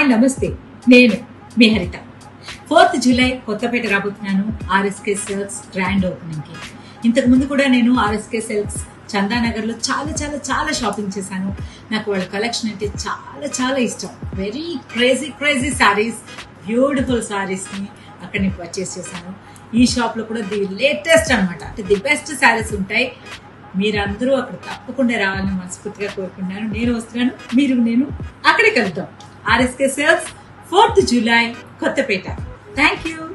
hi నమస్తే నేను మీ హరిత ఫోర్త్ జూలై కొత్తపేట రాబోతున్నాను ఆర్ఎస్కే సెల్స్ గ్రాండ్ ఓపెనింగ్ కి ఇంతకు ముందు కూడా నేను ఆర్ఎస్కే సెల్స్ చందానగర్ లో చాలా చాలా చాలా షాపింగ్ చేశాను నాకు వాళ్ళ కలెక్షన్ అంటే చాలా చాలా ఇష్టం very crazy crazy saris beautiful saris ని అక్కడ నేను పర్చేస్ చేశాను ఈ షాప్ లో కూడా ది లేటెస్ట్ అన్నమాట అంటే ది బెస్ట్ సారీస్ ఉంటాయి మీరందరూ అక్కడ తప్పకుండా రావాలని మనస్ఫూర్తిగా కోరుకున్నాను నేను వస్తున్నాను మీరు నేను అక్కడే కలుద్దాం RSK sales fourth July Kothapeta thank you